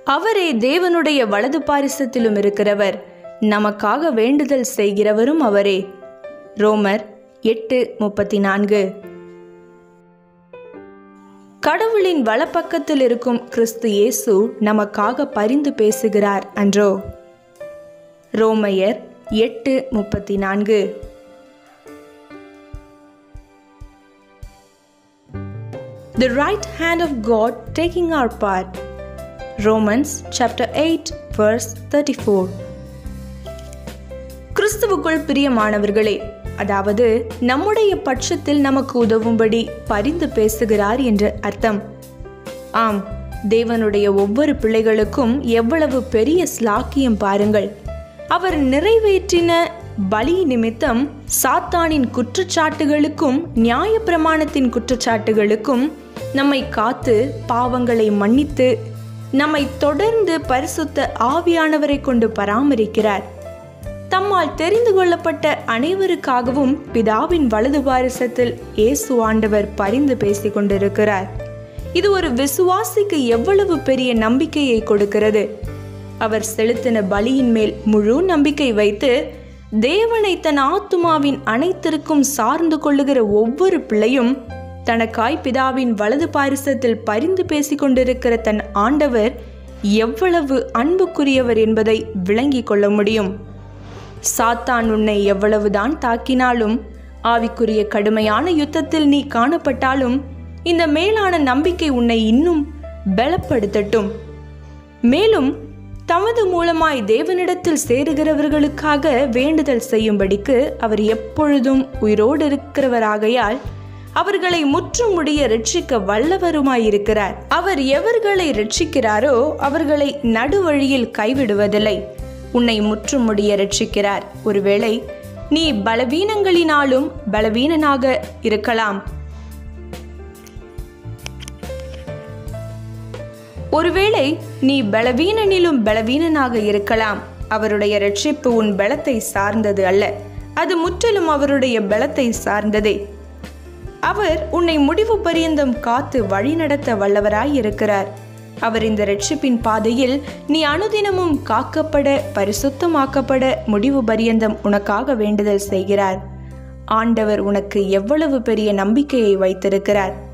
அவரே தேவனுடைய வலது பாரிசத்திலும் இருக்கிறவர் நமக்காக வேண்டுதல் செய்கிறவரும் அவரே ரோமர் எட்டு முப்பத்தி நான்கு கடவுளின் வலப்பக்கத்தில் இருக்கும் கிறிஸ்து இயேசு நமக்காக பரிந்து பேசுகிறார் அன்றோ ரோமையர் எட்டு முப்பத்தி நான்கு The right hand of God taking our part. Romans chapter 8 verse 34. கிறிஸ்துவுக்குள் பிரியமானவர்களே அதாவது நம்முடைய பட்சத்தில் நமக்கு உதவும்படி பரிந்து பேசுகிறார் என்று அர்த்தம் ஆம் தேவனுடைய ஒவ்வொரு பிள்ளைகளுக்கும் எவ்வளவு பெரிய ஸ்லாக்கியம் பாருங்கள் அவர் நிறைவேற்றின பலி நிமித்தம் சாத்தானின் குற்றச்சாட்டுகளுக்கும் நியாயப்பிரமாணத்தின் குற்றச்சாட்டுகளுக்கும் நம்மை காத்து பாவங்களை மன்னித்து நம்மை தொடர்ந்து பரிசுத்த ஆவியானவரை கொண்டு பராமரிக்கிறார் தம்மால் தெரிந்து கொள்ளப்பட்ட அனைவருக்காகவும் பிதாவின் வலது பாரிசத்தில் இயேசு ஆண்டவர் பரிந்து பேசிக் கொண்டிருக்கிறார் இது ஒரு விசுவாசிக்கு எவ்வளவு பெரிய நம்பிக்கையை கொடுக்கிறது அவர் செலுத்தின பலியின் மேல் முழு நம்பிக்கை வைத்து தேவனை தன் ஆத்துமாவின் அனைத்திற்கும் சார்ந்து கொள்ளுகிற ஒவ்வொரு பிள்ளையும் தனக்காய் பிதாவின் வலது பாரிசத்தில் பரிந்து பேசிக் கொண்டிருக்கிற தன் ஆண்டவர் எவ்வளவு அன்புக்குரியவர் என்பதை விளங்கிக் கொள்ள முடியும் சாத்தான் உன்னை எவ்வளவுதான் தாக்கினாலும் ஆவிக்குரிய கடுமையான யுத்தத்தில் நீ காணப்பட்டாலும் இந்த மேலான நம்பிக்கை உன்னை இன்னும் பலப்படுத்தட்டும் மேலும் தமது மூலமாய் தேவனிடத்தில் சேருகிறவர்களுக்காக வேண்டுதல் செய்யும்படிக்கு அவர் எப்பொழுதும் உயிரோடு இருக்கிறவராகையால் அவர்களை முற்றும் முடிய ரட்சிக்க வல்லவருமாயிருக்கிறார் அவர் எவர்களை ரட்சிக்கிறாரோ அவர்களை நடுவழியில் கைவிடுவதில்லை உன்னை முற்றும் முடிய ரட்சிக்கிறார் ஒருவேளை நீ பலவீனங்களினாலும் பலவீனனாக இருக்கலாம் ஒருவேளை நீ பலவீனனிலும் பலவீனனாக இருக்கலாம் அவருடைய ரட்சிப்பு உன் பலத்தை சார்ந்தது அல்ல அது முற்றிலும் அவருடைய பலத்தை சார்ந்ததே அவர் உன்னை முடிவு பரியந்தம் காத்து வழிநடத்த வல்லவராய் இருக்கிறார் அவர் இந்த ரட்சிப்பின் பாதையில் நீ அனுதினமும் காக்கப்பட பரிசுத்தமாக்கப்பட முடிவு பரியந்தம் உனக்காக வேண்டுதல் செய்கிறார் ஆண்டவர் உனக்கு எவ்வளவு பெரிய நம்பிக்கையை வைத்திருக்கிறார்